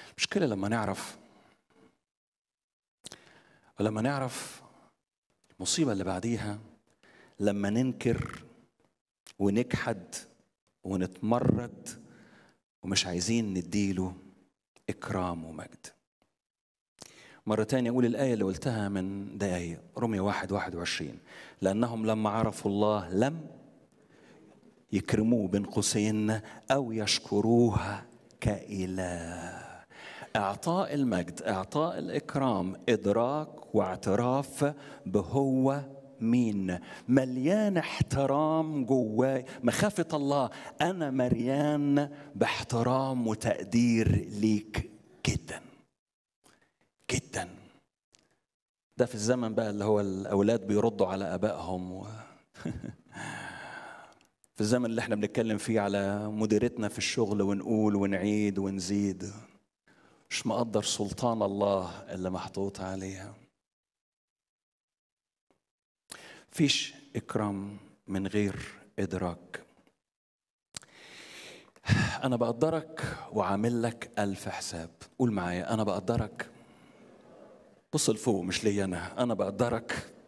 مشكلة لما نعرف ولما نعرف المصيبة اللي بعديها لما ننكر ونجحد ونتمرد ومش عايزين نديله إكرام ومجد مرة تانية أقول الآية اللي قلتها من دقايق رمية واحد واحد وعشرين لأنهم لما عرفوا الله لم يكرموه بين قوسين أو يشكروه كإله إعطاء المجد إعطاء الإكرام إدراك واعتراف بهو مين مليان احترام جواي مخافة الله أنا مريان باحترام وتقدير ليك جدا جدا ده في الزمن بقى اللي هو الأولاد بيردوا على آبائهم و... في الزمن اللي احنا بنتكلم فيه على مديرتنا في الشغل ونقول ونعيد ونزيد مش مقدر سلطان الله اللي محطوط عليها فيش إكرام من غير إدراك أنا بقدرك وعامل لك ألف حساب قول معايا أنا بقدرك بص لفوق مش ليا أنا أنا بقدرك